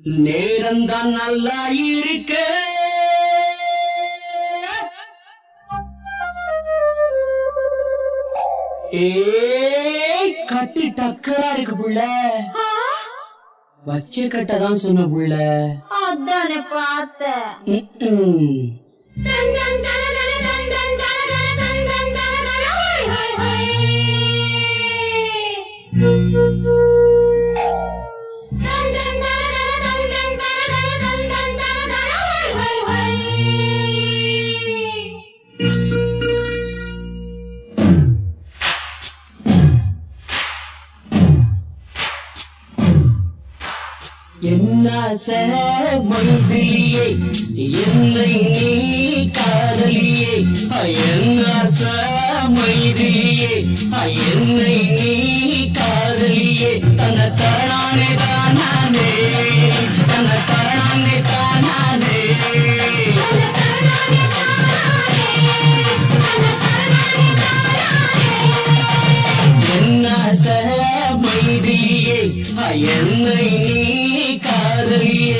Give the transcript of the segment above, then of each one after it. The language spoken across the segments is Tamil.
நேரம்தான் நல்லா இருக்கு ஏய் கட்டு டக்கரா இருக்கு புள்ள வச்ச கட்ட தான் சொன்ன புள்ள அதானே பார்த்தேன் ம்ம். என்ன மைதிலியே என்னை நீ காதலியே என்ன மைதிலியே என்னை நீ காதலியே தன தானே தானே தன தானே தானே என்ன மைதிலியே என்னை நீ காதலியே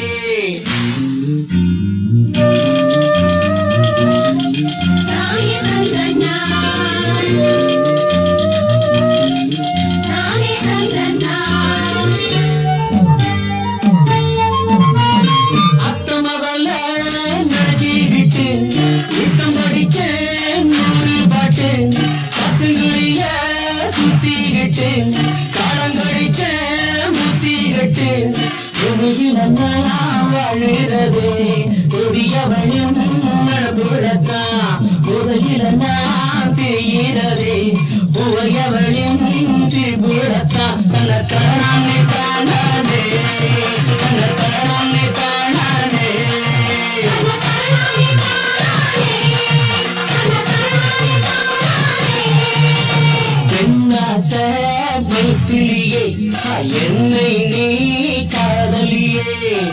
அத்தமவல்ல நடிகிட்டு நித்தம் படிச்ச நூறு பாட்டு பத்துங்களிய சுத்திக்கிட்டு காலங்கடிச்ச முத்திக்கிட்டு பூமியில் வாழுறது கொடியவனும் நடப்புலத்தான் உலகில் நான் தெரிகிறதே புவையவனும் திபுலத்தான் தன காணாமே காணாமே தன காணாமே காணாமே பெண்ணாச மைத்திலியே என்னை நீ காதலியே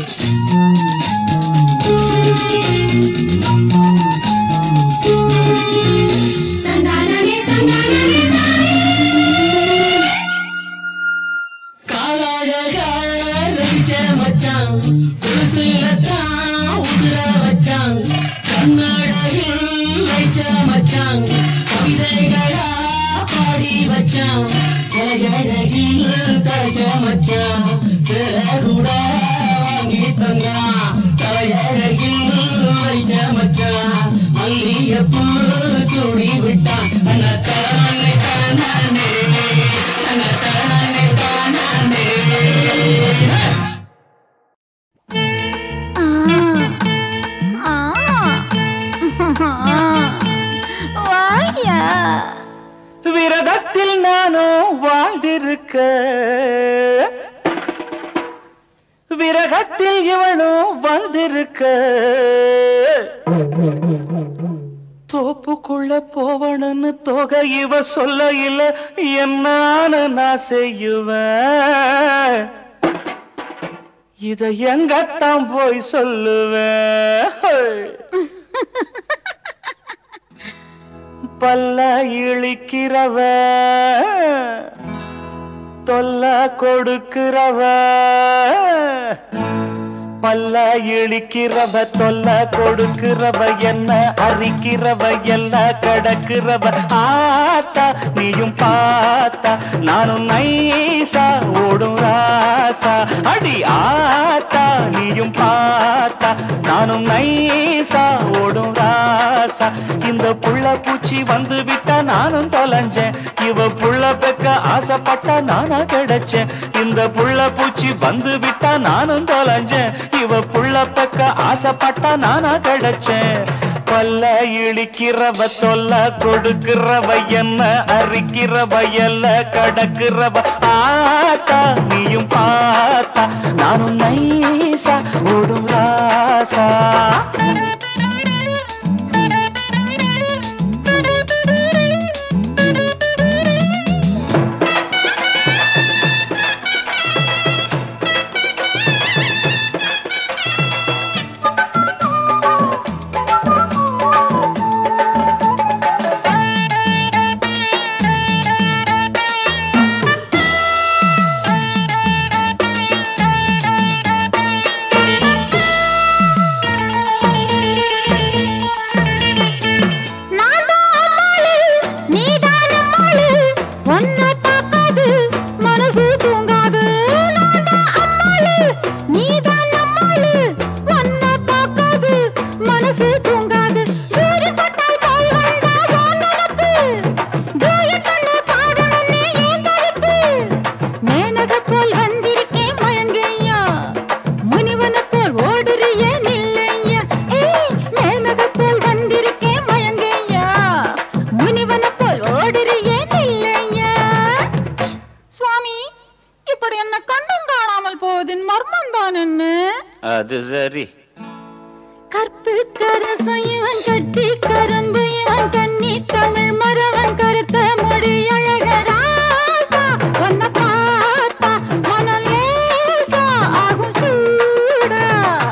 காலாழகா ரசிச்ச மச்சான் குருசுல தான் உசுர வச்சான் கண்ணழகில் வைச்ச மச்சான் கவிதைகளா பாடி வச்சான் சிலகழகில் தழைச்ச மச்சான் சிலருட வாங்கி தந்தான் தலையழகில் வைச்ச மச்சான் மல்லியப்பூ சூடி விட்டான் அண்ணா தானே தானே அண்ணா தானே தானே விரதத்தில் நானும் வாழ்ந்திருக்க விரகத்தில் இவனும் வந்திருக்க தோப்புக்குள்ள போவணும்னு தொகை இவ சொல்ல இல்ல என்னான்னு நான் செய்யுவேன் இத எங்கத்தான் போய் சொல்லுவேன் பல்ல இழிக்கிறவ தொல்ல கொடுக்கிறவ பல்ல இழிக்கிறவ தொல்ல கொடுக்கிறவ என்ன அரிக்கிறவ எல்லாம் கடக்கிறவ ஆத்தா நீயும் பார்த்தா நானும் நைசா ஓடும் ராசா அடி ஆத்தா நீயும் பார்த்தா நானும் நைசா ஓடும் ராசா இந்த புள்ள பூச்சி வந்து விட்டா நானும் தொலைஞ்சேன் இவ புள்ள பெக்க ஆசைப்பட்டா நானா கிடைச்சேன் இந்த புள்ள பூச்சி வந்து விட்டா நானும் தொலைஞ்சேன் இவ புள்ள பெக்க ஆசைப்பட்டா நானா கிடைச்சேன் பல்ல இழிக்கிறவ தொல்ல கொடுக்கிறவ என்ன அரிக்கிறவ எல்ல கடக்கிறவ ஆத்தா நீயும் பார்த்தா நானும் நைசா ஓடும் ராசா நின்னு அது சரி கற்பு கரசம் இவன் கட்டி கரும்பு இவன் கண்ணி தமிழ் மரவன் கருத்த மொழி அழகராசா உன்னை பார்த்தா மனம் லேசா ஆகும் சூடா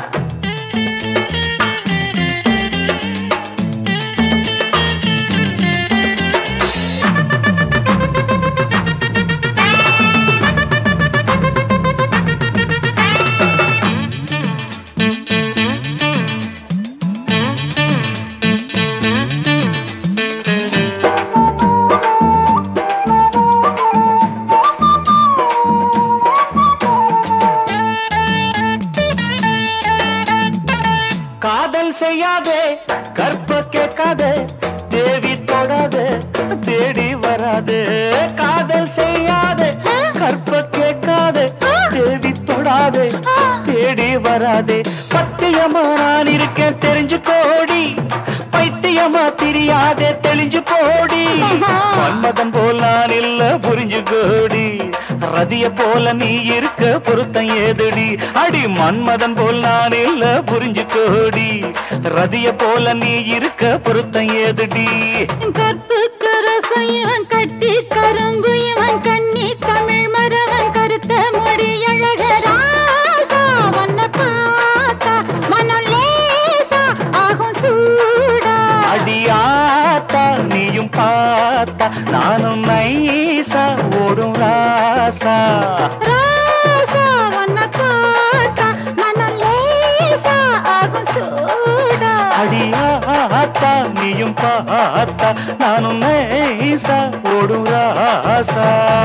காதல் செய்யாதே கற்ப கேட்காதே தேவி தொடாதே தேடி வராதே காதல் செய்யாதே கற்ப கேட்காதே தேவி தொடாதே தேடி வராதே பத்தியமா நான் இருக்கேன் தெரிஞ்சு கோடி பைத்தியமா தெரியாதே தெளிஞ்சு போடி மன்மதன் போல் நான் இல்ல புரிஞ்சு கோடி ரதிய போல நீ இருக்க பொருத்தம் ஏதடி அடி மன்மதன் போல் நான் இல்ல புரிஞ்சு கோடி ரதிய போல நீ இருக்க பொருத்தம் ஏதடி கற்பு கரசம் இவன் கட்டி கரும்பு இவன் கண்ணி தமிழ் மரவன் கருத்த மொழி அழகராசா உன்னை பார்த்தா மனம் லேசா ஆகும் சூடா அடியாத்தா நீயும் பார்த்தா நானும் நைசா ஓடும் ராசா ராசா உன்னை பார்த்தா மனம் லேசா ஆகும் சூடா அடியாத்தா நீயும் பார்த்தா நானும் நைசா ஓடும் ராசா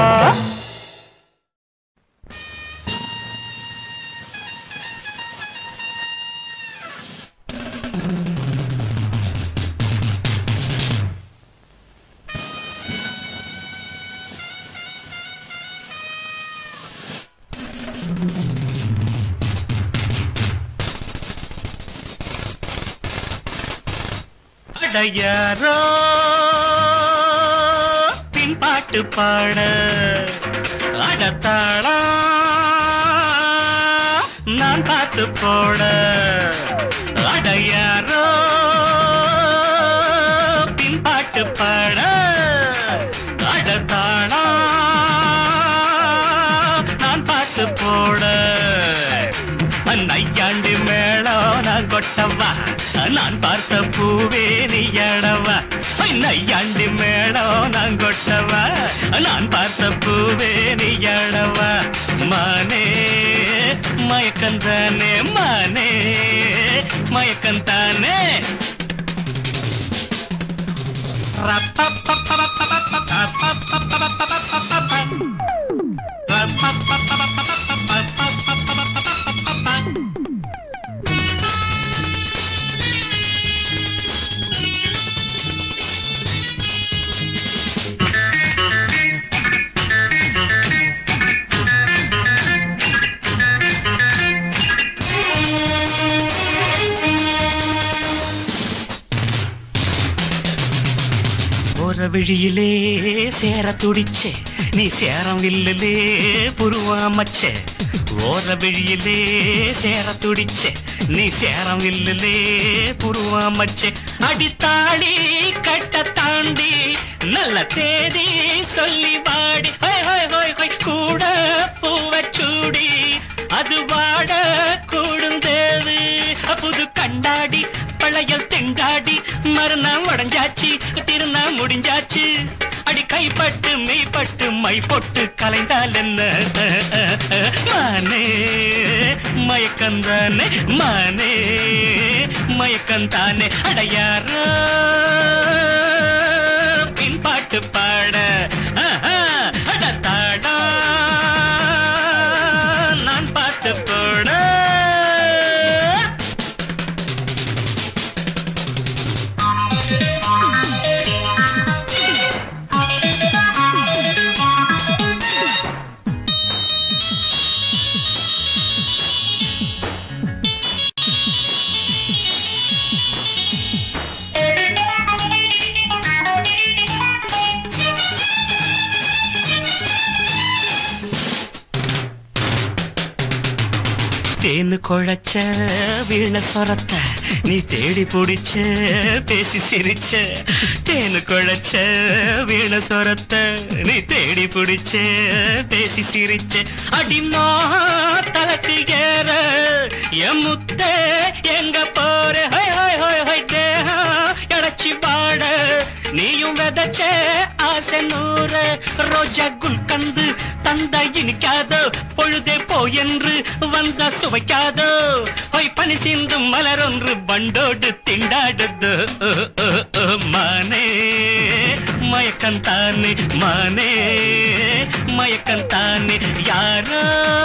அடையாரோ பின்பாட்டு பாட அடத்தாளா நான் பார்த்து போட அடையாரோ பின்பாட்டு பாட அடத்தாளா நான் பார்த்து போட நையாண்டு மேளம் நான் கொட்டவா நான் பார்த்த பூவே நீ எடவா நையாண்டு மேளம் நான் கொட்டவா நான் பார்த்த பூவே நீ எடவா மானே மயக்கந்தானே மானே மயக்கந்தானே போற விழியிலே சேர துடிச்சே நீ சேரம் வில்லிலே புருவாமச்சே ஓர விழியிலே சேர துடிச்சே நீ சேரம் வில்லிலே புருவாமச்சே அடித்தாடி கட்ட தாண்டி நல்ல தேதி சொல்லி பாடி ஹோய் ஹோய் ஹோய் ஹோய் கூட பூவச்சூடி அது வாட கூடுந்தேது புது கண்டாடி பழையல் தெங்காடி மறுநாள் உடஞ்சாச்சு திருநா முடிஞ்சாச்சு அடி கைப்பட்டு மெய்ப்பட்டு மை பொட்டு கலைந்தால் என்ன மானே மயக்கந்தானே மானே மயக்கந்தானே அடையாரோ பின்பாட்டு பாட ஆஹா, அடத்தாடா நான் பார்த்து போட தேனு குழைச்ச வீண சொரத்த நீ தேடி பிடிச்ச பேசி சிரிச்ச தேனு குழைச்ச வீண சொரத்த நீ தேடி பிடிச்ச பேசி சிரிச்ச அடிமா தலத்திகேற என் முத்தே எங்க போற ஹை ஹை ஹை ஹை தேகம் எழச்சி பாட நீயும் விதைச்ச ஆசை நூறு ரோஜா குல்கந்து தந்த இனிக்காதோ பொழுதே போ என்று வந்த சுவைக்காதோ பொய் பனி சிந்தும் மலர் ஒன்று பண்டோடு திண்டாடுது ஓ, ஓ, ஓ, மானே மயக்கந்தானே மானே மயக்கந்தானே யாரோ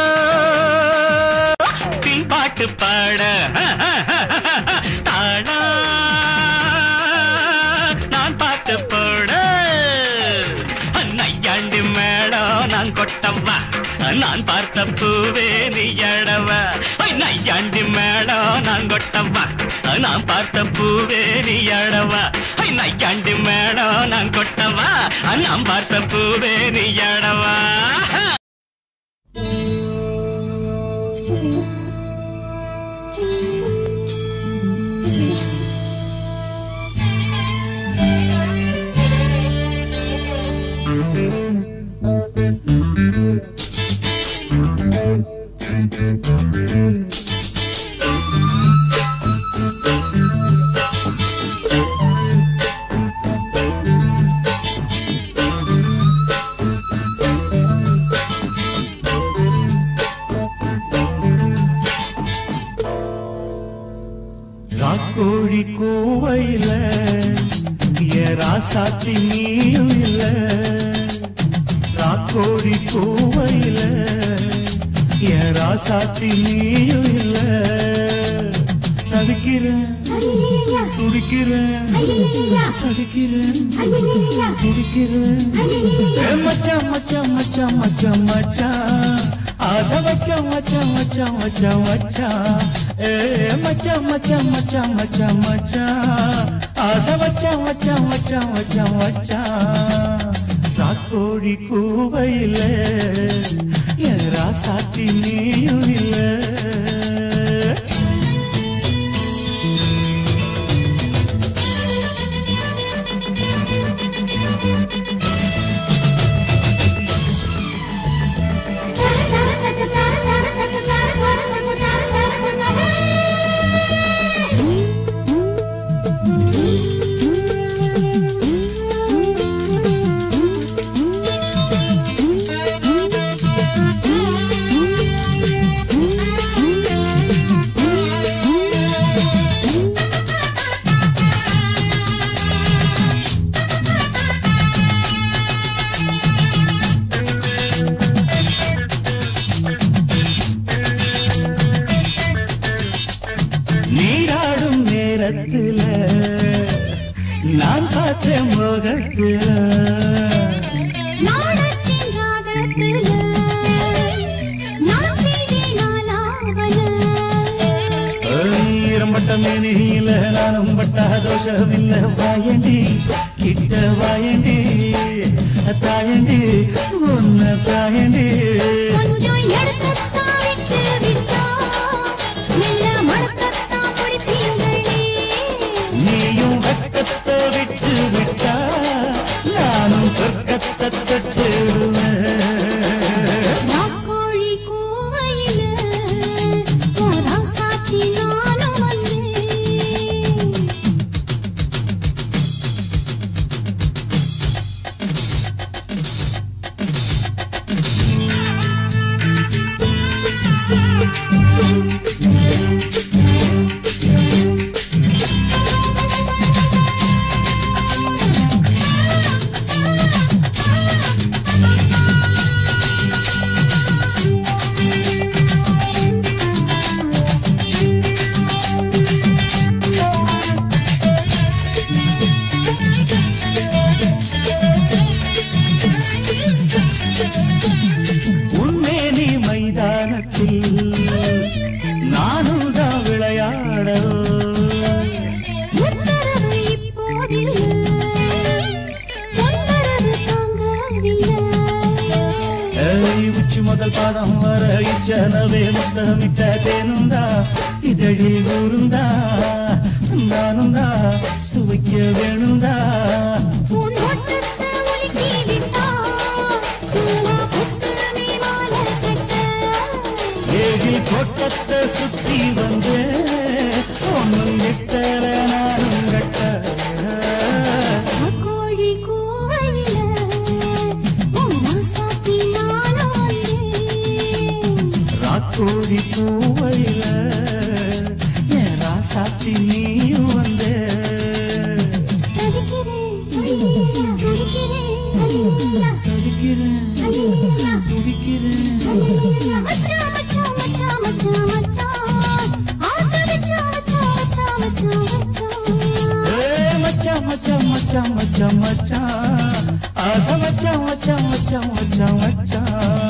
பின்பாட்டு பாட தாடா நான் பாட்டு போட நையாண்டி மேடம் நான் கொட்டவா நான் பார்த்த பூவே நீ எழவ நையாண்டி மேடம் நான் கொட்டவா நான் பார்த்த பூவே நீ எழவா நையாண்டி மேடம் நான் கொட்டவா நான் பார்த்த பூவே நீ எழவா ராக்கோழி கூவையில என் ராசாத்தி நீயும் இல்ல ராக்கோழி கூவையில என் ராசாத்தி நீயும் இல்ல தவிக்கிறேன் துடிக்கிறேன் தவிக்கிறேன் துடிக்கிறேன் ஏ மச்சான் மச்சான் மச்சான் மச்சான் மச்சான் ஆசை மச்சான் மச்சான் மச்சான் மச்சான் மச்சான் ஏ மச்சான் மச்சான் மச்சான் மச்சான் மச்சான் ஆசை மச்சான் மச்சான் மச்சான் மச்சான் மச்சான் ராக்கோழி கூவையில என் ராசாத்தி நீயும் இல்லை நீராடும் நேரத்துல நான் பார்த்தேன் முகத்துல நாடத்தின் ராகத்துல நான் செய்தேன் ஆலாபனம். ஈரம்பட்ட மேனியில நானும் பட்ட தோஷமில்ல வாயண்டி கிட்ட வாயண்டி தாயண்டி உன்ன தாயண்டி கொஞ்சம் எடுத்துத்தான் விட்டு விட்டா, மெல்ல மடக்கத்தான் பிடிப்பீங்களே. நீயும் வெக்கத்தை விட்டு விட்டா நானும் சொர்க்கத்தை தொட்டுடுவேன் நாக்கோழி கூவையில உன் ராசாத்தி நானும் வந்தேன். முதல் பாதம் வர இச்சனவே முத்தமிட்ட தேனுந்தா இதழில் ஊருந்தா நானுந்தா சுவைக்க வேணுந்தா உன் ஒட்டத்தை உலுக்கி விட்டா, பூவா புத்தமே மாலை கட்ட. ஏகில் கோட்டத்தை சுத்தி வந்து ஒன்னும் விட்டல நானும் கட்ட கோழி கூவையில, உன் ராசாத்தி நானும் வந்தேன். ராக்கோழி பூவையில என் ராசாத்தி நீயும் வந்தே தவிக்கிறேன், தவிக்கிறேன், துடிக்கிறேன் துடிக்கிறேன் மச்சான், மச்சான், மச்சான், மச்சான், மச்சான். ஆசை மச்சான், மச்சான், மச்சான், மச்சான், மச்சான். ஏ மச்சான் மச்சான் மச்சான் மச்சான் மச்சான் ஆசை மச்சான் மச்சான் மச்சான் மச்சான் மச்சான்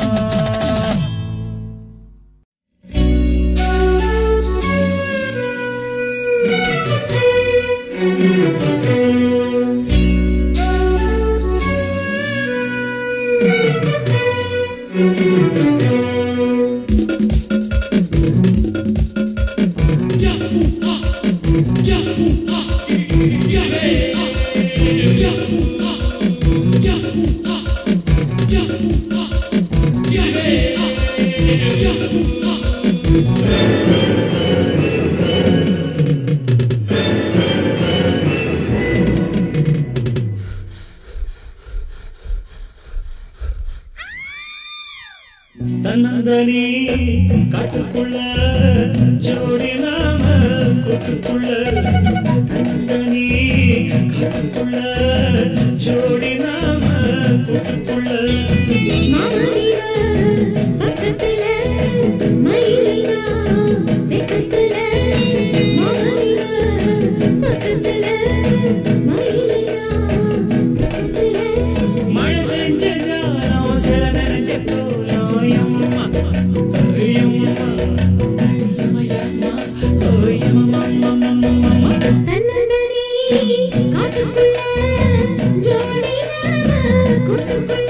தன்னந்தனி காட்டுக்குள்ள ஜோடி நாம கூட்டுக்குள்ள தன்னந்தனி காட்டுக்குள்ள ஜோடி நாம கூட்டுக்குள்ள மாமரிவ பக்கத்துல மயிலினா வெக்கத்துல மாமரிவ பக்கத்துல மயிலினா வெக்கத்துல மழை செஞ்ச ஜாலம் சில நினைஞ்ச போலும் எம்மா எம்மா எம்மா எம்மா எம்மா தன்னந்தனி காட்டுக்குள்ள ஜோடி நாம கூட்டுக்குள்ள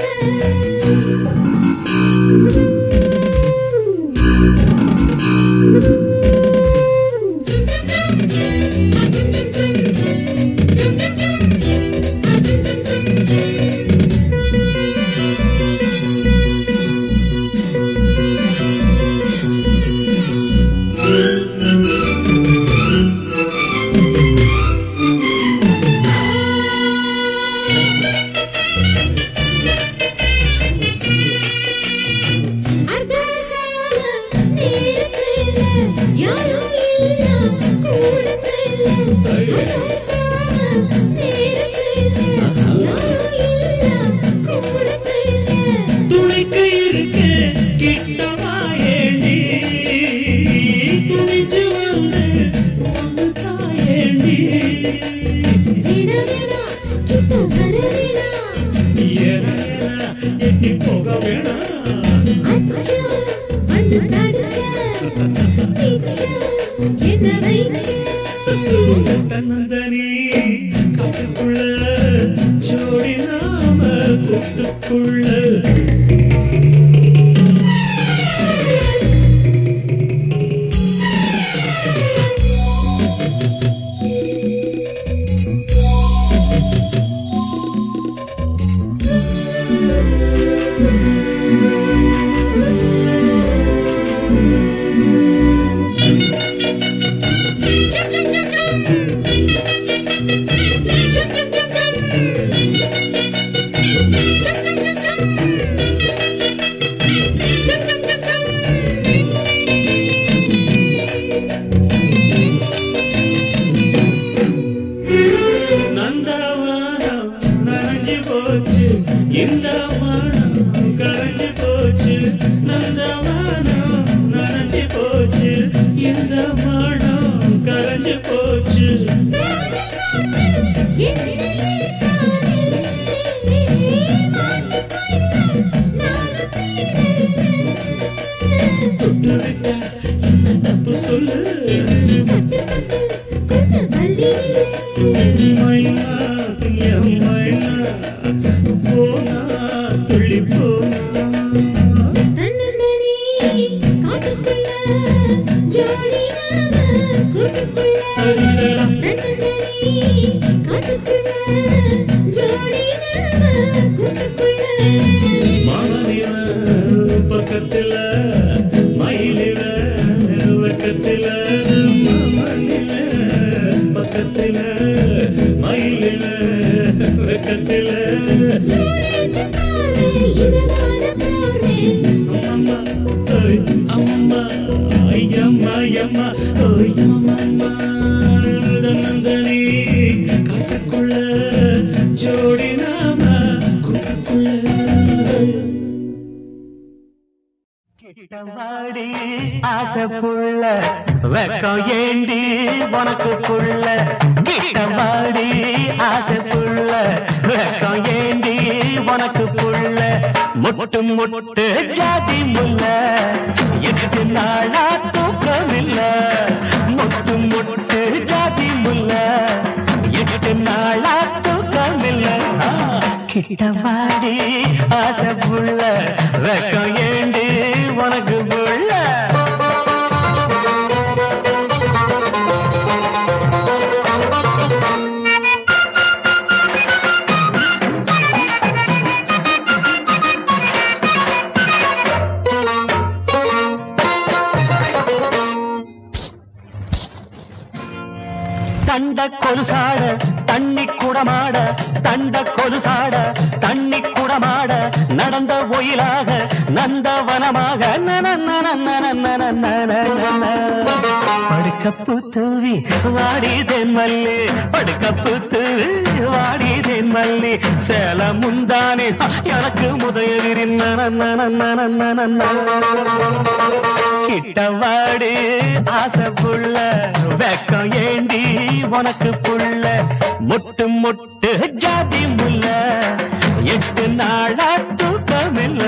அர்த்தசான நேரத்துல யாரும் இல்ல கூடத்துல அர்த்தசான நேரத்துல யாரும் இல்ல கூடத்துல துணைக்கு இருக்கு கிட்டமா ஏண்டி துணிஞ்சு வந்து வந்து தாயேண்டி விட விடா கிட்ட வர விடா ஏற ஏற எட்டி போக வேணாம் அச்சோ வந்து தடுக்க பிச்சு என்ன வைக்க தன்னந்தனி காட்டுக்குள்ள ஜோடி நாம கூட்டுக்குள்ள நந்தவானம் நனைஞ்சு போச்சு இந்த வானம் கரைஞ்சு போச்சு நந்தவானம் நனைஞ்சு போச்சு இந்த வானம் கரைஞ்சு போச்சு தொட்டு விட்டா என்ன தப்பு சொல்லு மைனா என் மைனா போனா துள்ளி போனா ஜோடி நாம கூட்டுக்குள்ள தன்னந்தனி காட்டுக்குள்ள ஜோடி நாம கூட்டுக்குள்ள மாமனில பக்கத்துல மயிலில வெக்கத்துல மாமனில பக்கத்துல மயிலில வெக்கத்துல அம்மம்மா ஓய் அம்மம்மா ஐயம்மா ஐயம்மா ஓய் அம்மம்மா தன்னந்தனி காட்டுக்குள்ள ஜோடி நாம கூட்டுக்குள்ள கிட்டவாடி ஆசைப்புள்ள வெக்கம் ஏண்டி உனக்கு புள்ள கிட்டவாடி ஆசைப்புள்ள வெக்கம் ஏண்டி உனக்கு புள்ள முட்டு முட்டு ஜாதி முல்ல எட்டு நாளா தூக்கம் இல்ல முட்டு முட்டு ஜாதி முல்ல எட்டு நாளா தூக்கம் இல்ல கிட்டவாடி ஆசை புள்ள வெக்கம் ஏண்டி உனக்கு புள்ள தண்ட கொலுசாட தண்ணி குடமாட தண்ட கொலுசாட தண்ணி குடமாட நடந்த ஒயிலாக நந்தவனமாக நன நன நன நன நன நன. படுக்கப்பு தூவி வாடி தென்மல்லி படுக்கப்பு தூவி வாடி தென்மல்லி சேல முந்தானே எனக்கு முதலிரின் நன நன நன நன நன. கிட்டவாடு ஆசை புள்ள வெக்கம் ஏண்டி உனக்கு புள்ள முட்டு முட்டு ஜாதி முல்ல எட்டு நாளா தூக்கமில்ல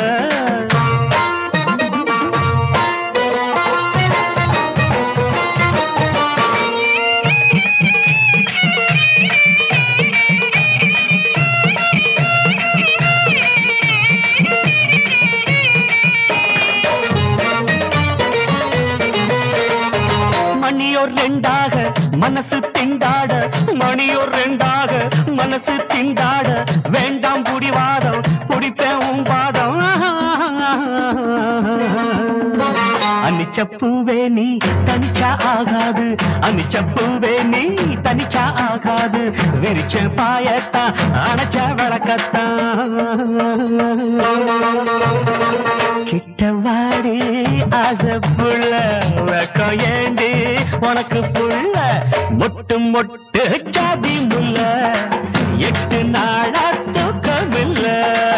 மணியோர் ரெண்டாக மனசு திண்டாட மணியோர் ரெண்டாக மனசு திண்டாட வேண்டாம் புடிவாதம் குடிப்பேன் உன் பாதம் அனிச்சப்பூவே நீ தனிச்சா ஆகாது அனிச்சப்பூவே நீ தனிச்சா ஆகாது விரிச்ச பாயத்தான் அணைச்ச விளக்கத்தான் கிட்டவாடி ஆசை புள்ள வெக்கம் ஏண்டி உனக்கு புள்ள மொட்டு மொட்டு ஜாதி முல்ல எட்டு நாளா தூக்கமில்ல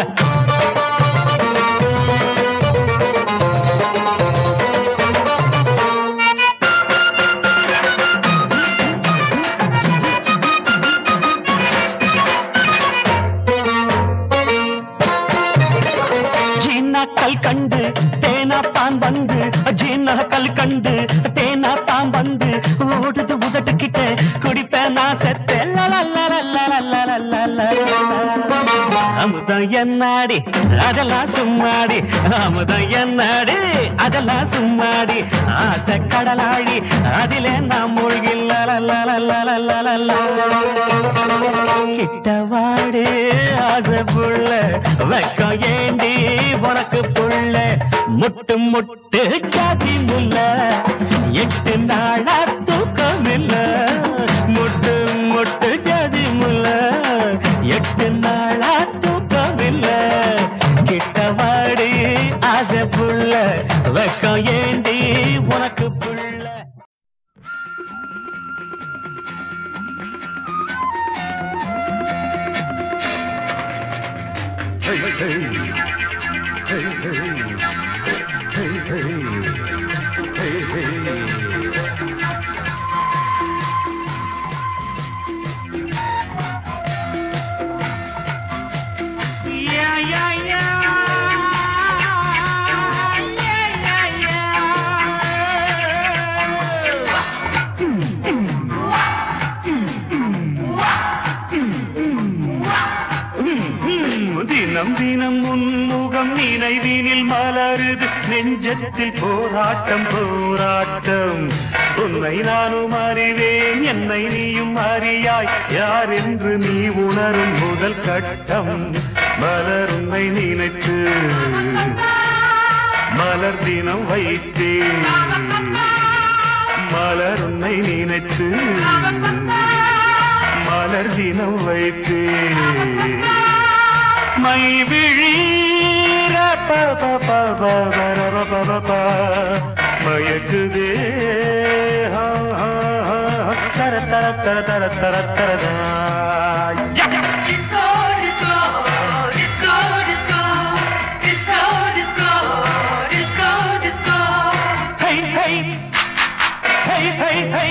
ஜீனா கல் கண்டு தேனா பான் வந்து ஜீனா கல் கண்டு தேனா பான் வந்து ஓடுது உதட்டுக்கிட்ட குடிப்பேன் நான் செத்தேன் அமுதம் என்னாடி அதெல்லாம் சும்மாடி அமுதம் என்னாடி அதெல்லாம் சும்மாடி ஆசை கடலாடி அதிலே நான் மூழ்கி கிட்டவாடு ஆசை புள்ள வெக்கம் ஏண்டி உனக்கு புள்ள முட்டு முட்டு ஜாதி முல்ல எட்டு நாளா தூக்கம் இல்ல முட்டு முட்டு ஜாதி முல்ல எட்டு நாளா தூக்கம் இல்ல கிட்டவாடு ஆசை புள்ள வெக்கம் ஏண்டி உனக்கு புள்ள தினம் தினம் உன் நெஞ்சத்தில் போராட்டம் போராட்டம் உன்னை நானும் அறிவேன் என்னை நீயும் அறியாய் யார் என்று நீ உணரும் முதல் கட்டம் மலர் உன்னை நினைத்து மலர் தினம் வைத்தேன் மலர் உன்னை நினைத்து மலர் தினம் வைத்தேன் மை விழீர ப ப ப ப ப ர ப ப ப ப. மயக்குதே ஹா, ஹா, ஹா. தர தர தர தர தர தர தா. யா. Disco, disco, disco, disco, disco, disco, disco, disco. ஹை ஹை ஹை ஹை ஹை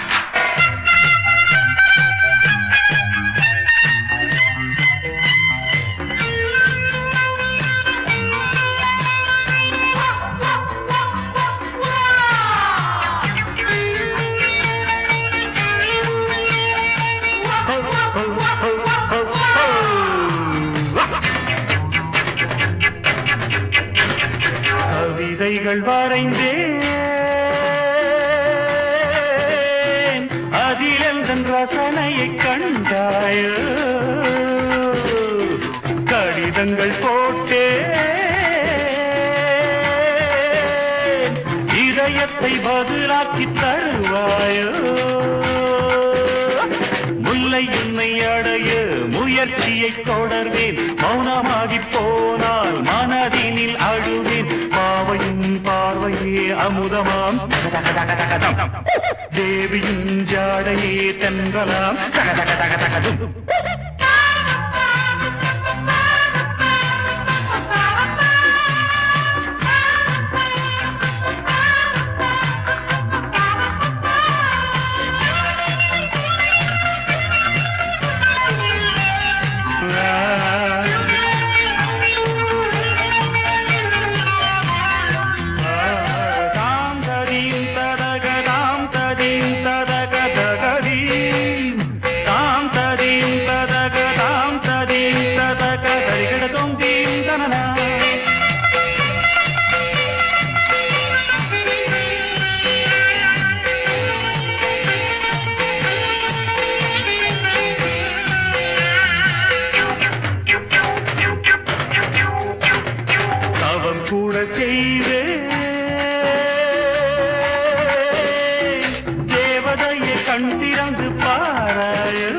ஹோ, ஹோ, ஹோ, ஹோ, ஹோ. கவிதைகள் வரைந்தேன் அதில் எந்தன் ரசனையை கண்டாயோ கடிதங்கள் போட்டேன் இதயத்தை பதிலாக்கி தருவாயோ முல்லை உன்னை அடைய முயற்சியை தொடர்வேன் மௌனமாகி போனால் மனதினில் அழுவேன் பாவையும் பார்வையே அமுதமாம் தேவியின் ஜாடையே தென்றலாம் தாம் ததீம் ததக தாம் ததீம் ததக தகதீம் தாம் ததீம் ததக தாம் ததீம் ததக தரிகடதோம் தீம் தனனா தவம் கூட செய்வேன் தேவதையை கண் திறந்து பாராயோ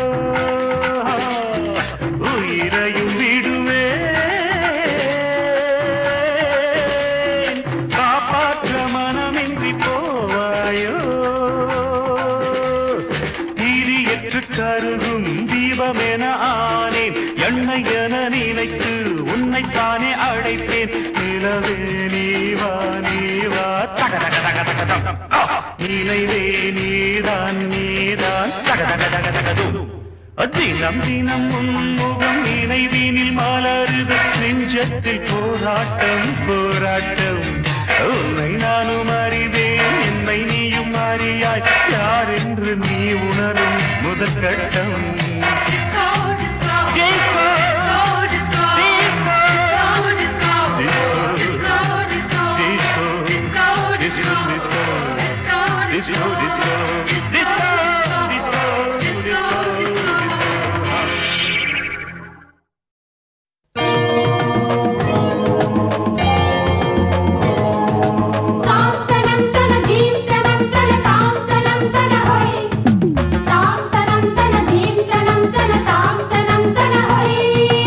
உயிரையும் விடுவேன் காப்பாற்ற மனமின்றி போவாயோ திரியற்று கருகும் தீபமென ஆனேன் எண்ணெய் என நினைத்து உன்னைத்தானே அழைப்பேன் நிலவே நீவா நீவா தக தக தக தக தம். ஆ! நினைவே நீதான் நீதான் தக தக தக தக தும். தினம் தினம் உன்முகம் நினைவினில் மலருது நெஞ்சத்தில் போராட்டம் போராட்டம் உன்னை நானும் அறிவேன் என்னை நீயும் அறியாய் யார் என்று நீ உணரும் முதல் கட்டம் Disco, disco, Disco. disco, disco, disco, disco, disco, disco, disco, disco, disco, disco, Disco, disco, disco, disco, disco, disco. தாம் தனம் தன தீம் தனம் தன தாம் தனம் தன ஹொய் தாம் தனம் தன தீம் தனம் தன தாம் தனம் தன ஹொய்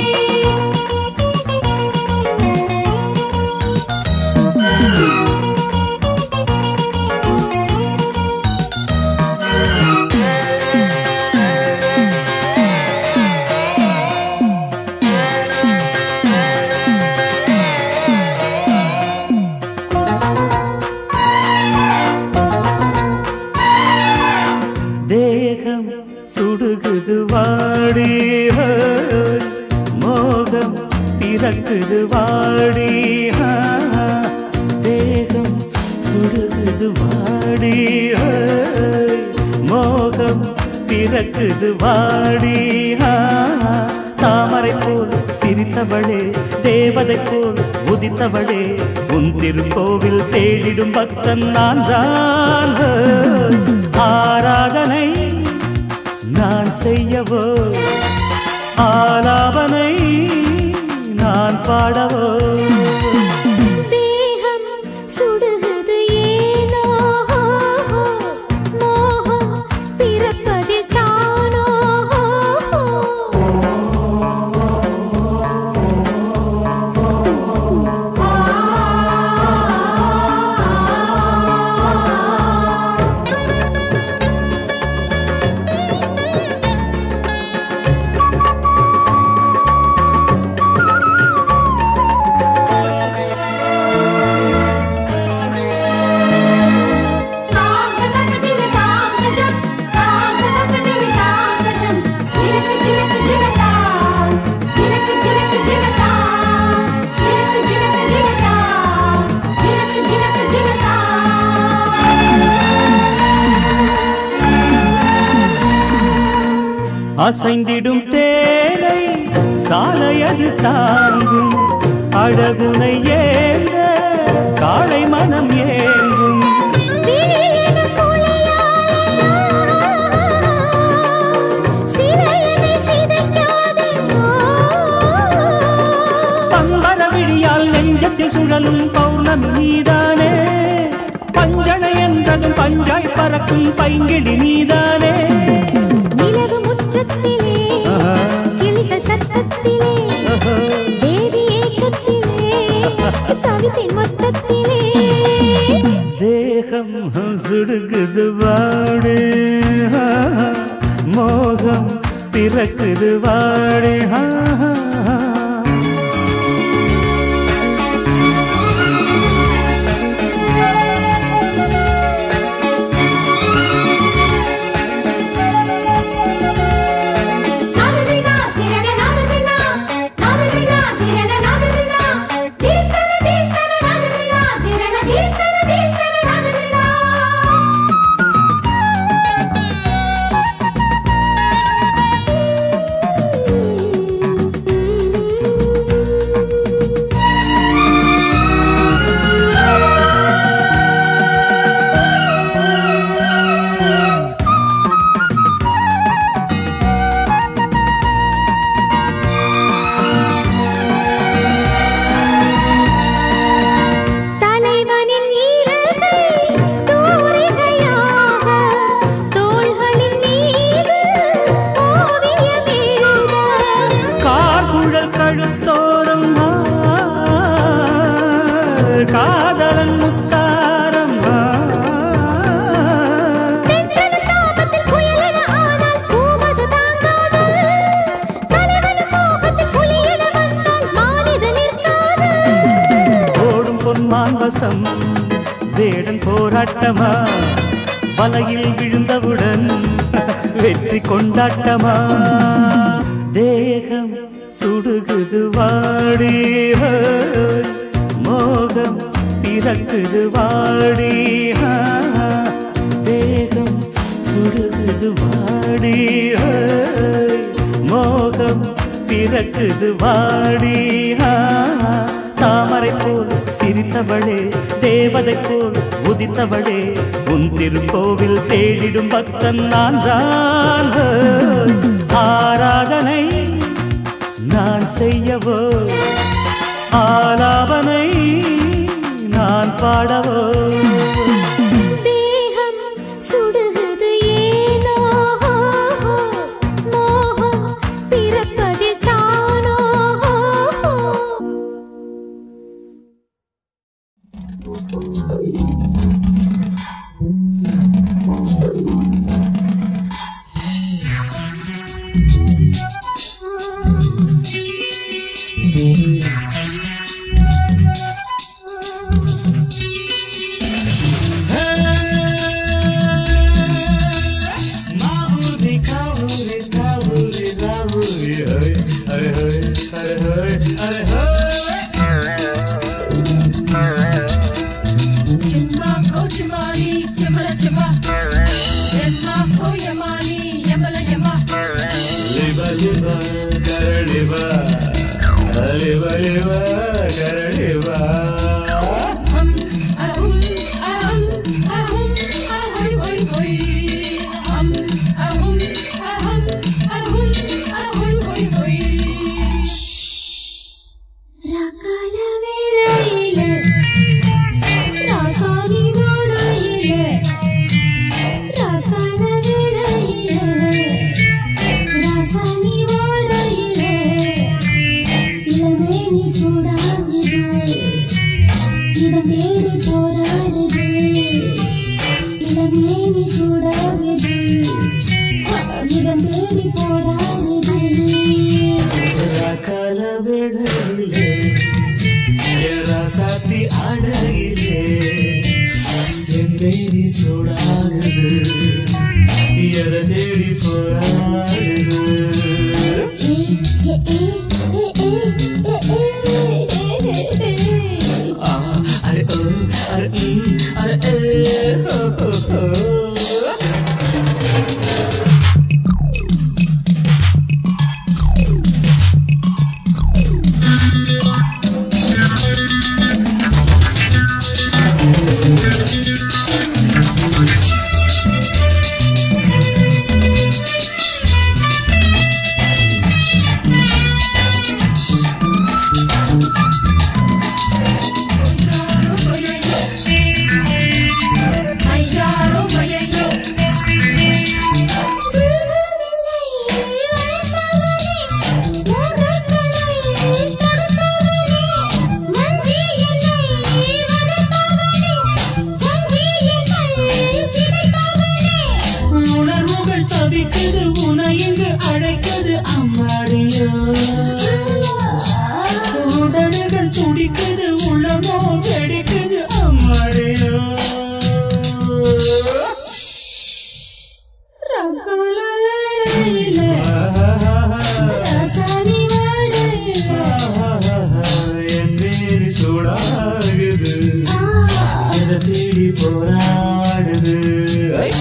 தேகம் சுடுகுது வாடி ஹோய். மோகம் பிறக்குது வாடி ஹா. தேகம் சுடுகுது வாடி ஹோய். மோகம் பிறக்குது வாடி ஹா. தாமரை போல் சிரித்தவளே தேவதை போல் உதித்தவளே உன் திருக்கோவில் தேடிடும் பக்தன் நான் தான் ஆராதனை நான் செய்யவோ ஆலாபனை நான் பாடவோ தேகம் சுடுகிறது ஏனோ மோகம் பிறப்பதில் தானோ அசைந்திடும் தேனை சாலையது தாங்கும் அழகுனை ஏந்த காளை மனம் ஏங்கும் பம்பர விழியால் நெஞ்சத்தில் சுழலும் பௌர்ணமி நீதானே பஞ்சனை என்றதும் பஞ்சாய் பறக்கும் பைங்கிழி நீதானே நிலவு முற்றத்திலே ஆஹா. கிளிகள் சத்தத்திலே ஆஹா. தேவி ஏக்கத்திலே தவித்தேன் மொத்தத்திலே தேகம் சுடுகுது வாடு மோகம் பிறக்குது வாடு நாததினா திரண நாததினா நாததினா திரண நாததினா தீர்த்தன தீர்த்தன நாததினா திரண தீர்த்தன தீர்த்தன நாததினா தலைவனின் ஈரங்கள் தூரிகையாக தோள்களின் மீது ஓவியம் எழுத கார்குழல் கழுத்தோரம் ஆ, காதலன் முத்தாரம் ஆ. தென்றல் தாபத்தில் புயலென ஆனால் பூமது தாங்காது தலைவன் மோகத்தில் புலியென வந்தால் மானிது நிற்காது ஓடும் பொன்மான் வசம் வேடன் போராட்டமா வலையில் விழுந்தவுடன் வெற்றி கொண்டாட்டமா தேகம் சுடுகுது வாடி மோகம் பிறக்குது வாடி தேகம் சுடுகுது வாடி மோகம் பிறக்குது வாடி தாமரை போல் சிரித்தவளே தேவதை போல் உதித்தவளே உன் திருக்கோவில் தேடிடும் பக்தன் நான் தான் ஆராதனை நான் செய்யவோ ஆலாபனை நான் பாடவோ தேகம் சுடுகிறது ஏனோ மோகம் பிறப்பதில் தானோ Thank இளமேனி சூடாகுது இதன் தேடி போராடுது கலவெளியிலே சாத்தி அழகிலே என்னை நீ சூடாகுது எதை தேடி போராடுது ஆ, அரே ஓ, அரே ம், அரே ஏ, ஹோ, ஹோ, ஹோ. உணர்வுகள் தவிக்குது உனை இங்கு அழைக்குது அம்மாடியோ உடலுகள் துடிக்குது உள்ளமோ வெடிக்குது அம்மாடியோ என் மேனி சூடாகுது எதை தேடி போராடுது ஐ!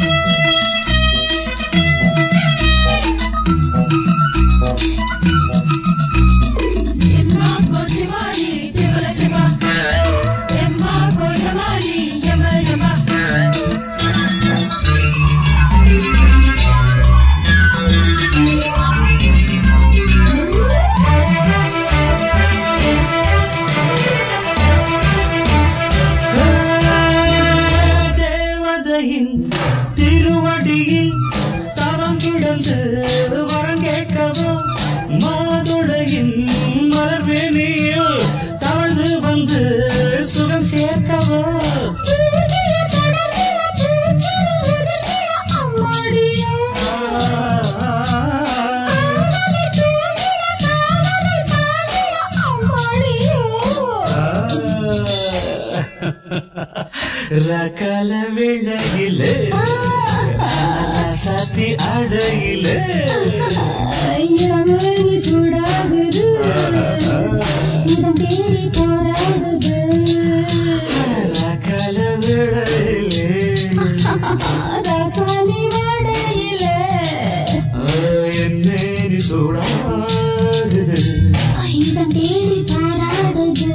தேவதையின் திருவடியில் தவம் கிடந்து வரம் கேட்கவும் மாதுளையின் மலர்வேணியில் தவழ்ந்து வந்து சுகம் சேர்க்கவும் ரகல விளையிலே சத்தி அடையிலே சூடாகுது இதன் தேடி போராடுது ரகல விளையிலே ரசானி வடையிலே என்னே நீ சூடாகுது இதன் தேடி போராடுது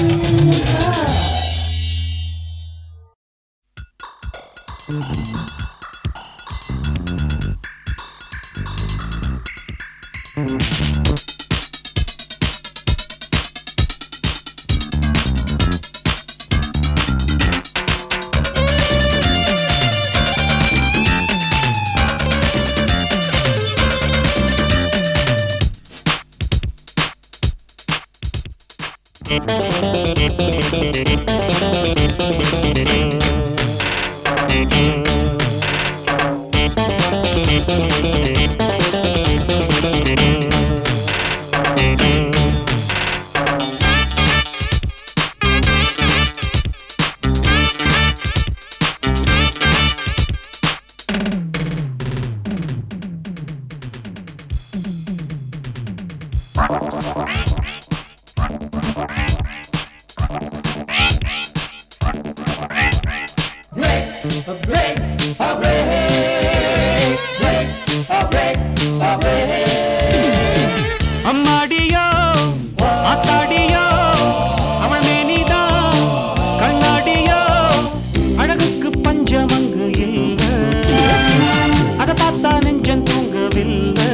அம்மாடியோ ஆத்தாடியோ அவள் மேனிதான் கண்ணாடியோ அழகுக்கு பஞ்சம் அங்கு இல்ல அதை பார்த்தா நெஞ்சம் தூங்கவில்லை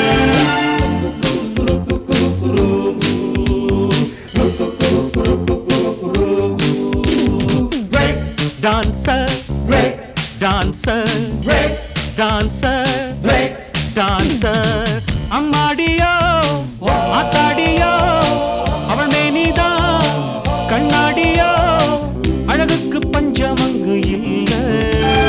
டான்சர் டான்சர் டான்சர் டான்சர் அம்மாடியோ ஆத்தாடியோ அவள் மேனிதான் கண்ணாடியோ அழகுக்கு பஞ்சம் அங்கு இல்லை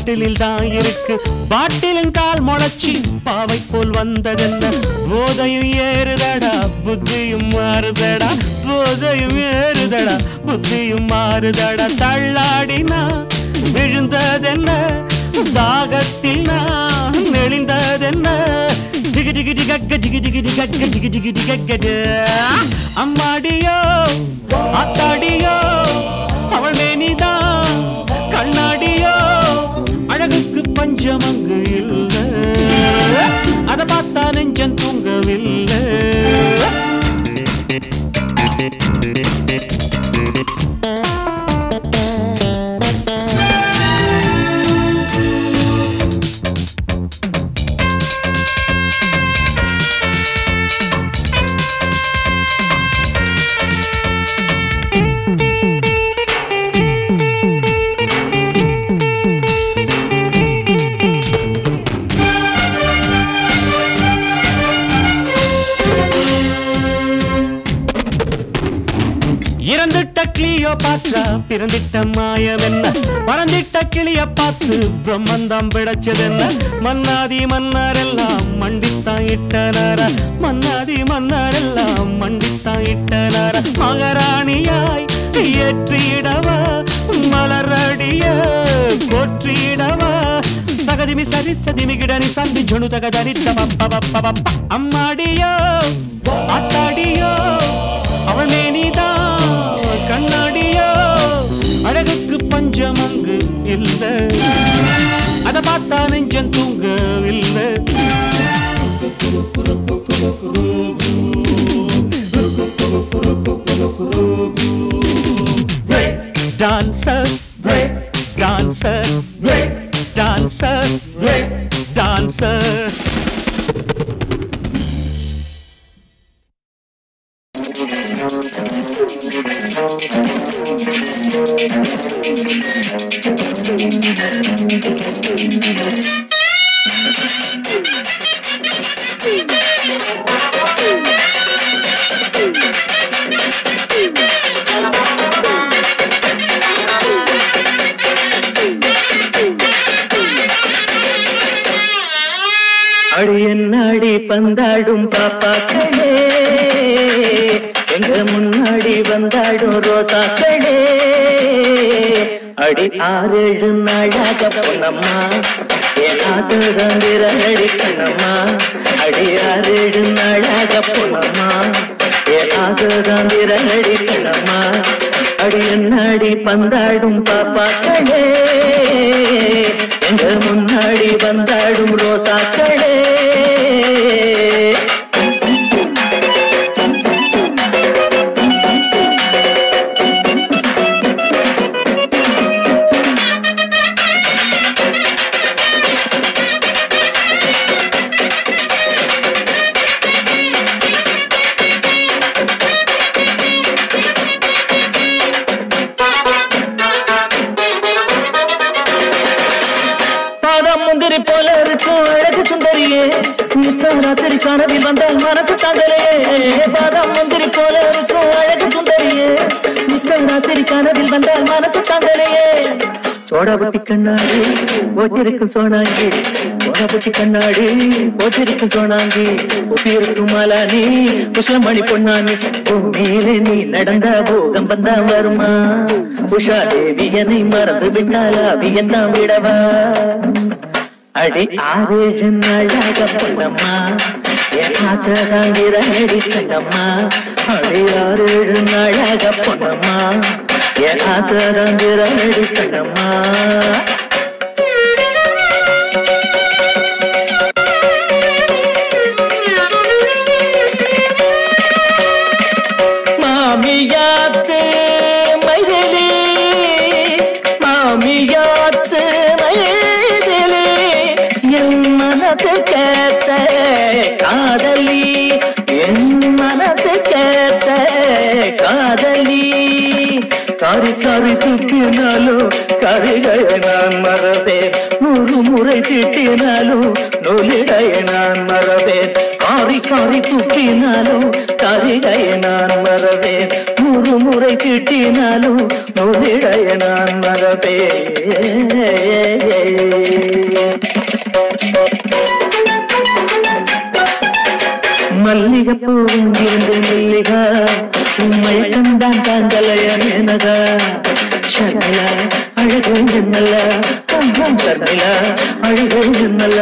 பாட்டிலில் தான் இருக்கு பாட்டிலின் கால் முளைச்சி பாவை போல் வந்ததென்ன போதையும் ஏறுதடா புத்தியும் மாறுதடா போதையும் ஏறுதடா புத்தியும் மாறுதடா தள்ளாடினா விழுந்ததென்ன தாகத்தில் நான் நெளிந்ததென்ன டிகி டிகி டிகக்க டிகி டிகி டிகக்க டிகி டிகி டிகக்க அம்மாடியோ அத்தாடியோ அவள் மேனிதான் கண்ணாடியோ அழகுக்கு பஞ்சம் அங்கு இல்லை அத பார்த்தா நெஞ்சம் தூங்கவில்லை இறந்துட்ட கிளியோ பாற்றா பிறந்திட்ட மாயம் என்ன பறந்திட்ட கிளிய பார்த்து பிரம்மந்தம் பிழைச்சதென்ன மன்னாதி மன்னாரெல்லாம் மண்டித்தான் இட்டனார மன்னாதி மன்னாரெல்லாம் மண்டித்தான் இட்டனார மகாராணியாய் ஏற்றிடவா மலரடிய போற்றிடவா சகதிமி சரி சதிமி கிடனி சந்தி ஜுணு தகதனி தப்ப அம்மாடியோ அத்தாடியோ அவள் மேனிதான் கண்ணாடியோ அழகுக்கு பஞ்சம் அங்கு இல்ல அத பார்த்தா நெஞ்சம் தூங்கவில்லை டான்சர் டான்சர் டான்சர் டான்சர் அடி என்னாடி பந்தாடும் பாப்பாக்களே எங்க முன்னாடி வந்தாடும் ரோசாக்களே அடி ஆறேழு நாளாக பொன்னம்மா என் ஆசுதந்திர அடி கண்ணம்மா அடி ஆறேழு நாளாக பொன்னம்மா என் ஆசுதந்திர அடி கண்ணம்மா அடி என்னாடி பந்தாடும் பாப்பாக்களே எங்க முன்னாடி வந்தாடும் ரோசாக்களே பாதாம் முந்திரி போல இருக்கும் அழகு சுந்தரியே நித்தம் ராத்திரி கனவில் வந்தால் மனசு தங்கலையே பாதாம் முந்திரி போல இருக்கும் அழகு சுந்தரியே நித்தம் ராத்திரி கனவில் வந்தால் மனசு தங்கலையே சோடாபுட்டி கண்ணாடி போத்திருக்கும் சோனாங்கி சோடாபுட்டி கண்ணாடி போத்திருக்கும் சோனாங்கி ஒப்பியிருக்கும் மாலானி குஷமணி பொன்னானி பூமியிலே நீ நடந்த போகம் வந்தா வருமா உஷா தேவி என்னை மறந்து விட்டால் அவியன் தான் விடவா அடி ஆறேழு நாளாக பொண்ணம்மா என் ஆசைதாங்கிற அடி கண்ணம்மா அடி ஆறேழு நாளாக பொண்ணம்மா என் ஆசைதாங்கிற அடி கண்ணம்மா மாமியாத்து மைதிலி மாமியாத்து மைதிலி என் மனசு கேட்ட காதலி என் மனசு கேட்ட காதலி காரி காரி துப்பினாலும் கரிகையை நான் மறவேன் நூறு முறை திட்டினாலும் நூலிடையை நான் மறவேன் காரி காரி துப்பினாலும் கரிகையை நான் மறவேன் நூறு முறை திட்டினாலும் நூலிடைய நான் மறப்பே மல்லிகைப்பூவும் இருந்து மல்லிகா உண்மை கண்டான் தாங்கலைய மேனகா ஷர்மிளா அழகு என்னல்ல கம்பம் ஷர்மிளா அழகு என்னல்ல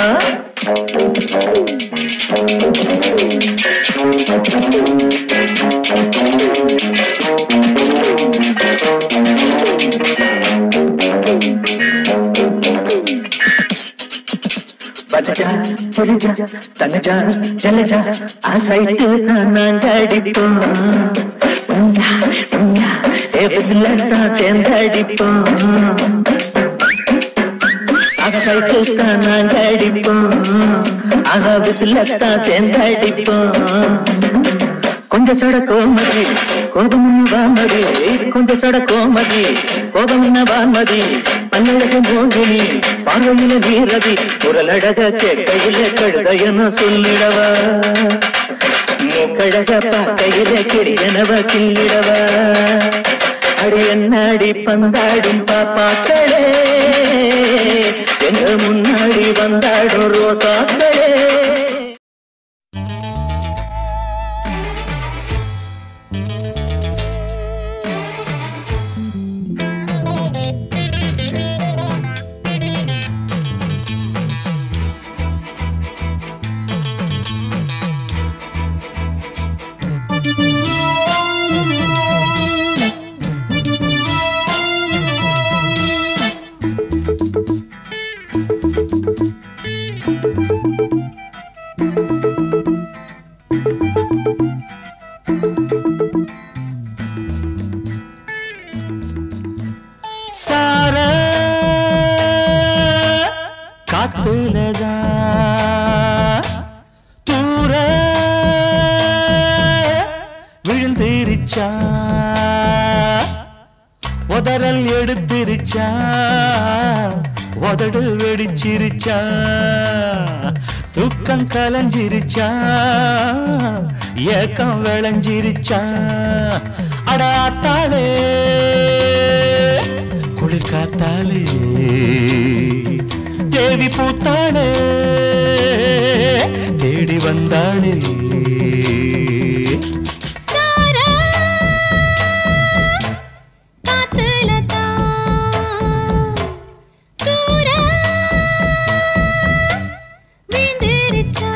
பஜஜா புரிஜா தங்கஜா ஜலஜா ஆசைட்டு நாங்க அடிப்போம் உண்டா, உண்டா, ஏ பிசிலத்தான் சேர்ந்து அடிப்போம் ஆசைட்டு நாங்க அடிப்போம் ஆக பிசிலத்தான் சேர்ந்து அடிப்போம் கொஞ்சம் சொட கோமதி கோபம் வாமதி கொஞ்சம் சொட கோமதி கோபம் வாமதி பல்லழகு மோகினி பார்வையில வீரதி குரலழக கேட்கையில கழுதையன சொல்லிடவா மூக்கழக பார்க்கையில கிரியனவ கிள்ளிடவா அடி என்னாடி பந்தாடும் பாப்பாக்களே எங்க முன்னாடி வந்தாடும் ரோசாக்களே சார காத்துலதான் தூர விழுந்திருச்சா உதறல் எடுத்திருச்சா உதடு வெடிச்சிருச்சா தூக்கம் கலைஞ்சிருச்சா ஏக்கம் விளைஞ்சிருச்சா அடாத்தாளே குளிர் காத்தாளே தேவி பூத்தாளே தேடி வந்தாளே சாரா காத்துல தான் தூர விழுந்திருச்சா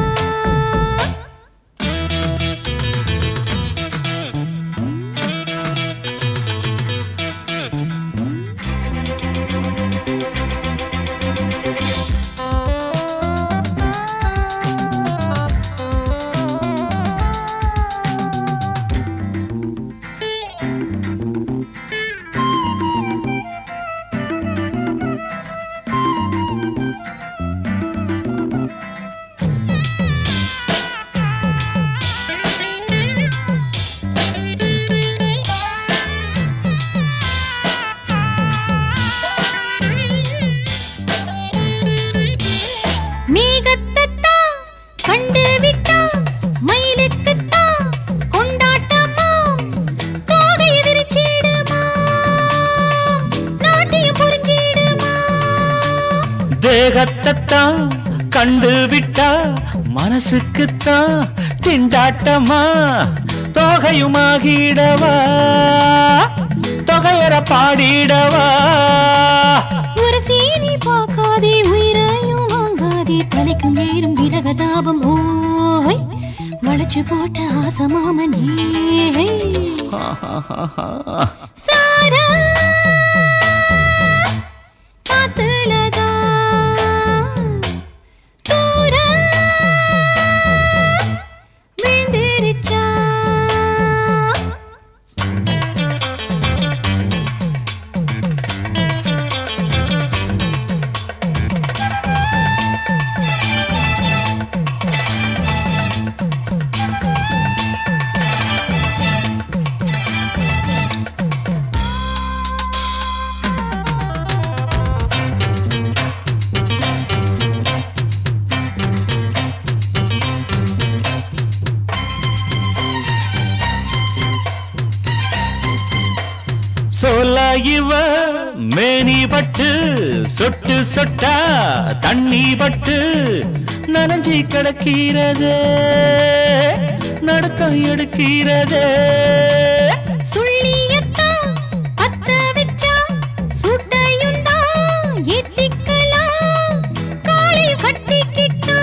மேகத்தைத்தான் கண்டு விட்டா மயிலுக்குத்தான் கொண்டாட்டமா தோகை விரிச்சிடுமா நாட்டியம் புரிஞ்சிடுமா தேகத்தைத்தான் கண்டு விட்டா மனசுக்குத்தான் திண்டாட்டமா தொகையுமாகிடவா தொகையற பாடிடவா ஒரு சீனி பார்க்காதே உயிரையும் வாங்காதே தலைக்கும் நேரும் விரகதாபம் ஓய் வளைச்சு போட்ட ஆசமாமனே சாரா காத்துலதான் தூர விழுந்திருச்சா இவ மேனி பட்டு சொட்டு சொட்டா தண்ணி பட்டு நனைஞ்சி கிடக்கிறதே நடக்கம் எடுக்கிறதே சுள்ளியத்தான் பத்த வச்சா சுட்டையும் தான் ஏத்திக்கலாம் காளை கட்டிக்கிட்டா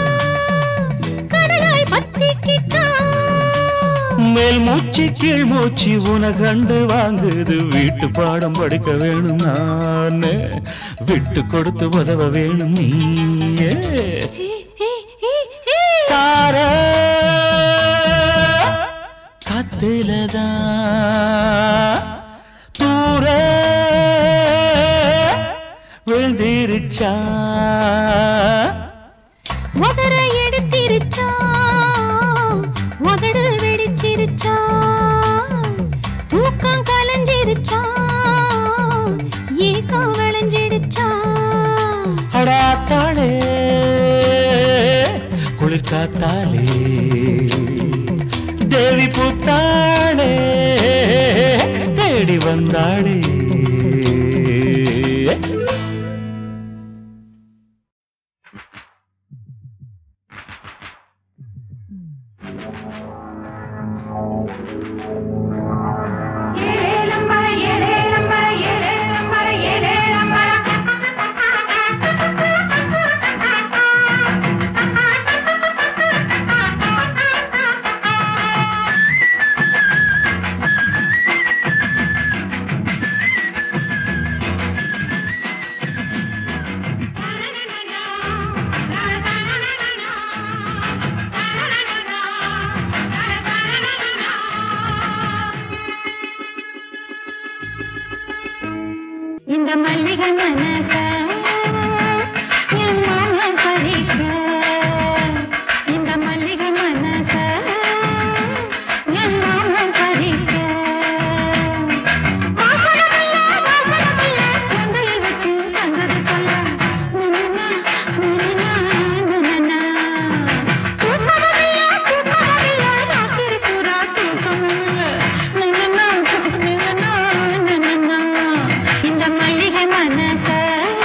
கடலாய் பத்திக்கிட்டா மேல் மூச்சு கீழ் மூச்சு உன கண்டு வாங்குது வீட்டு பாடம் படிக்க வேணும் நானே விட்டு கொடுத்து உதவ வேணும் நீயே ஹே, ஹே, ஹே, ஹே. சார காத்துலதான் தூர விழுந்திருச்சா உதற எடுத்திருச்சா உதடு வெடிச்சிருச்சா தூக்கம் கலைஞ்சிருச்சா ஏக்கம் விளைஞ்சிடுச்சா அடாத்தாளே குளிர் காத்தாலே தேவி பூத்தாளே தேடி வந்தாளே இந்த மல்லிகை மனச என் மாமன் பறிக்க இந்த மல்லிகை மனச என் மாமன் பறிக்க வாசனமில்ல, வாசனமில்ல, சந்தையில் வச்சு தந்தது கொல்ல. நனனா, நனனா, நனனா. தூக்கமில்ல, தூக்கமில்ல, ராத்திரி பூரா தூக்கமில்ல. நனனா, நனனா, நனனா. இந்த மல்லிகை மனச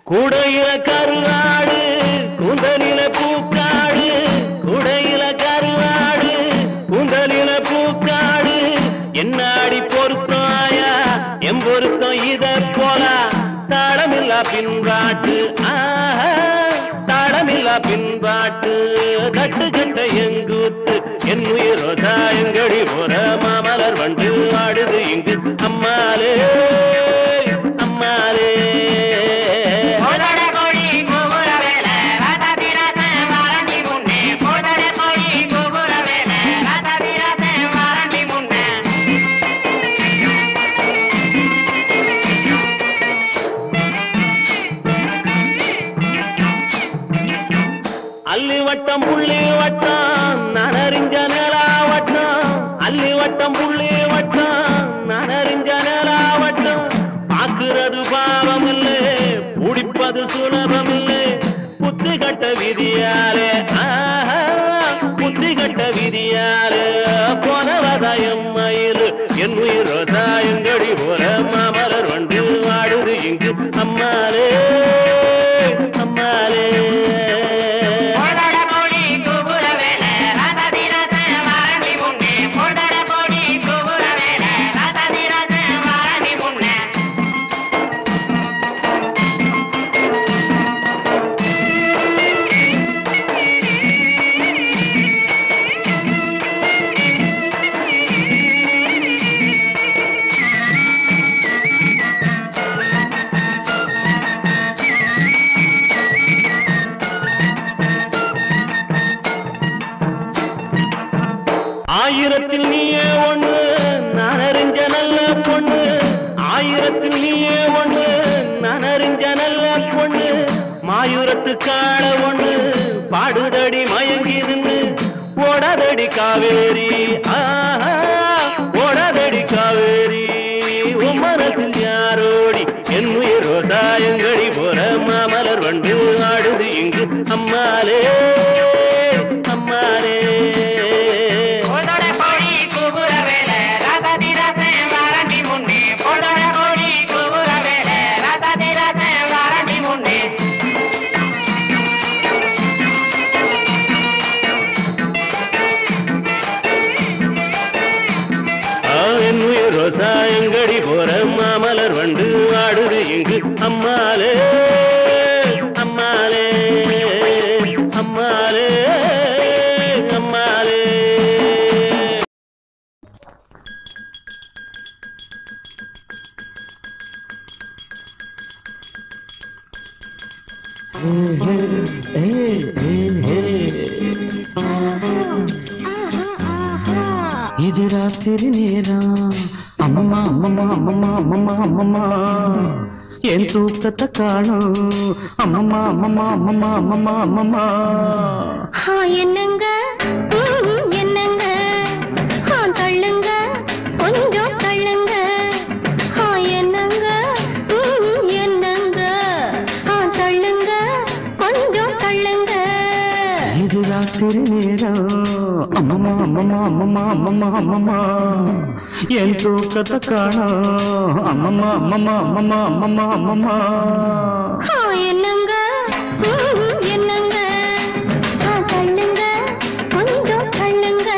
கூடையில கருவாடு கூந்தலில பூக்காடு கூடையில கருவாடு கூந்தலில பூக்காடு என்னாடி பொருத்தமாயா எம் பொருத்தம் இத போல தாளமில்லா பின்பாட்டு ஆஹா, தாளமில்லா பின்பாட்டு கட்டு கட்ட எங்கூத்து என் உயிரோதா எங்கடி போற மாமலர் வண்டு ஆடுது இங்கு அம்மாலே அம்மாலே கோதட கோழி கோபுர வேல ராதாதி ராத வாரண்டி முன்னே கோதட கோழி கோபுர வேல ராதாதி ராத வாரண்டி முன்னே அல்லி வட்டம் புள்ளி வட்டம் நனறிஞ்ச நிலா வட்டம் அல்லி வட்டம் புள்ளி வட்டம் நனறிஞ்ச நிலா வட்டம் பாக்குறது பாவம் இல்லை பிடிப்பது சுலபம் இல்லை புத்தி கட்ட விதியாலே ஆஹா, புத்தி கட்ட விதியாலே போனவதாயம் மயில் என் உயிரோ தாயங்கடி போற மாமலர் வண்டு வாடுது இங்கு அம்மாலே அம்மாலே கோதட கோழி கோபுர வேல ராதாதி ராத வாரண்டி முன்னே கோதட கோழி கோபுர வேல ராதாதி ராத வாரண்டி முன்னே ஆயிரத்தில் நீயே ஒண்ணு நான் அறிஞ்ச நல்ல பொண்ணு ஆயிரத்தில் நீயே ஒண்ணு நான் அறிஞ்ச நல்ல பொண்ணு மாயூரத்து காள ஒண்ணு பாடுதடி மயங்கி நின்னு ஓடாதடி காவேரி ஆஹா ஓடாதடி காவேரி உன் மனசில் யாரோடி என் உயிரோ தாயங்கடி போற மாமலர் வண்டு ஆடுது இங்கு அம்மாலே அம்மாலே கோதட கோழி கோபுர வேல ராதாதி ராத வாரண்டி முன்னே கோதட கோழி கோபுர வேல ராதாதி ராத வாரண்டி முன்னே என் உயிரோ சாயங்கடி போற மாமலர் வண்டு ஆடுது இங்கு அம்மாலே அம்மாலே அம்மாலே அம்மாலே இது ராத்திரி நேரம் அம்மம்மா அம்மம்மா அம்மம்மா அம்மம்மா அம்மம்மா என் தூக்கத்தை காணும் அம்மம்மா அம்மம்மா அம்மம்மா அம்மம்மா அம்மம்மா ஆ, என்னங்க ம், என்னங்க ஆ, தள்ளுங்க கொஞ்சம் தள்ளுங்க ஆ, என்னங்க ம், என்னங்க ஆ, தள்ளுங்க கொஞ்சம் தள்ளுங்க இது ராத்திரி நேரம் அம்மம்மா அம்மம்மா அம்மம்மா அம்மம்மா அம்மம்மா என் தூக்கத்தை காணும் அம்மம்மா அம்மம்மா அம்மம்மா அம்மம்மா அம்மம்மா ஆ, என்னங்க ம், என்னங்க ஆ, தள்ளுங்க கொஞ்சம் தள்ளுங்க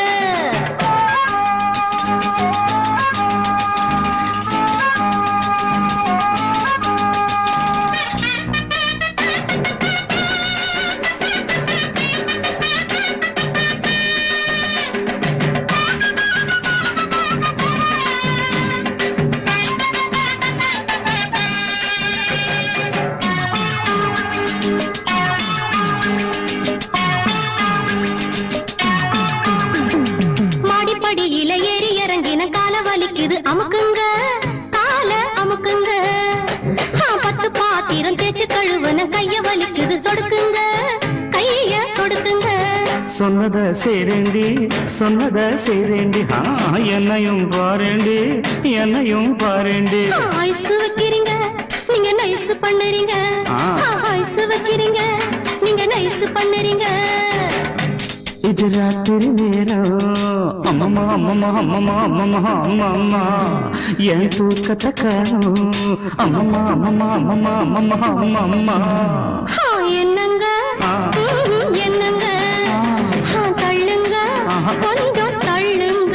மாடிப்படியில ஏறி இறங்கின கால வலிக்குது அமுக்குங்க கால அமுக்குங்க ஆ, பத்து பாத்திரம் தேய்ச்சு கழுவுன கைய வலிக்குது சொடுக்குங்க கைய சொடுக்குங்க சொன்னத சேரேண்டி சொன்னத சேரேண்டி ஆ, என்னையும் பாரேண்டி என்னையும் பாரேண்டி ஆ, ஐஸ் வைக்கிறீங்க நீங்க நைஸ் பண்ணுறீங்க ஆ. ஆ, ஐஸ் வைக்கிறீங்க நீங்க நைஸ் பண்ணுறீங்க இது ராத்திரி நேரம் அம்மம்மா அம்மம்மா அம்மம்மா அம்மம்மா அம்மம்மா அம்மம்மா என் தூக்கத்தை காணும் அம்மம்மா அம்மம்மா அம்மம்மா அம்மம்மா அம்மம்மா ஆ, என்னங்க ஆ. ம்ஹும், என்னங்க ஆ, தள்ளுங்க ஆஹா. கொஞ்சம் தள்ளுங்க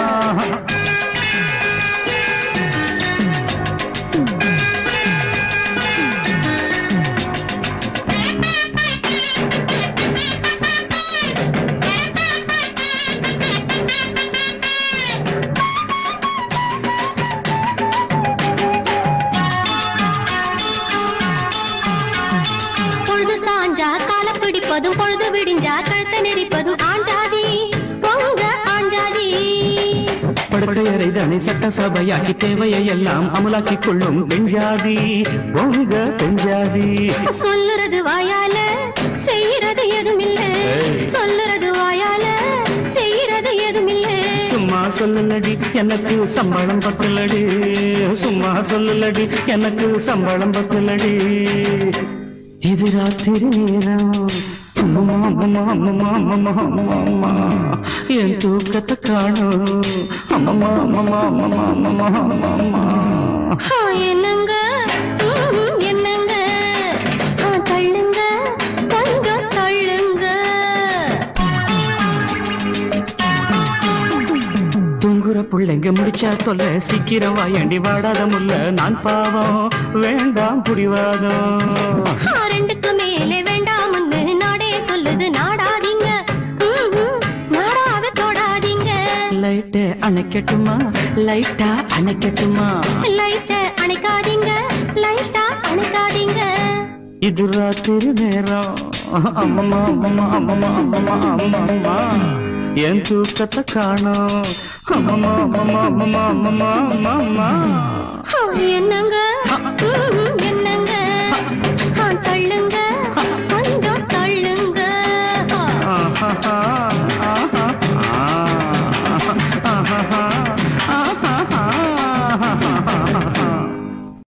பொழுது சாஞ்சா கால பிடிப்பதும் பொழுது விடிஞ்சா கழுத்தை நெரிப்பதும் ஆஞ்சாதி பொங்க ஆஞ்சாதி படுக்கையறை தானே சட்டசபையாக்கி தேவையை எல்லாம் அமலாக்கிக் கொள்ளும் பெண்ஜாதி உங்க பெண்ஜாதி சொல்லுறது வாயால செய்யறது எதுவும் இல்ல சொல்லுறது வாயால செய்யறது எதுவும் இல்ல சும்மா சொல்லலடி எனக்கு சம்பளம் பத்தலடி சும்மா சொல்லலடி எனக்கு சம்பளம் பத்தலடி இது ராத்திரி நேரம் அம்மம்மா அம்மம்மா அம்மம்மா அம்மம்மா அம்மம்மா அம்மா என் தூக்கத்தை காணும் அம்மம்மா அம்மம்மா அம்மம்மா அம்மம்மா அம்மம்மா ஆ, என்னங்க ம்ஹும், என்னங்க ஆ, தள்ளுங்க கொஞ்சம் தள்ளுங்க தூங்குற புள்ளைங்க முடிச்சா தொல்ல சீக்கிரம் வாயண்டி வாடாத முல்ல நான் பாவம் வேண்டாம் புடிவாதம் ஆ, ரெண்டுக்கு மேலே வேண்டாம்னு நாடே சொல்லுது நாடாதீங்க ம்ஹும், நாடாத தொடாதீங்க லைட்டை அணைக்கட்டுமா லைட்டா அணைக்கட்டுமா லைட்ட அணைக்காதீங்க லைட்டா அணைக்காதீங்க இது ராத்திரி நேரம் அம்மம்மா அம்மம்மா அம்மம்மா அம்மம்மா அம்மம்மா என் தூக்கத்தை காணோம் அம்மம்மா அம்மம்மா அம்மம்மா அம்மம்மா அம்மம்மா ஆ, என்னங்க ஆ,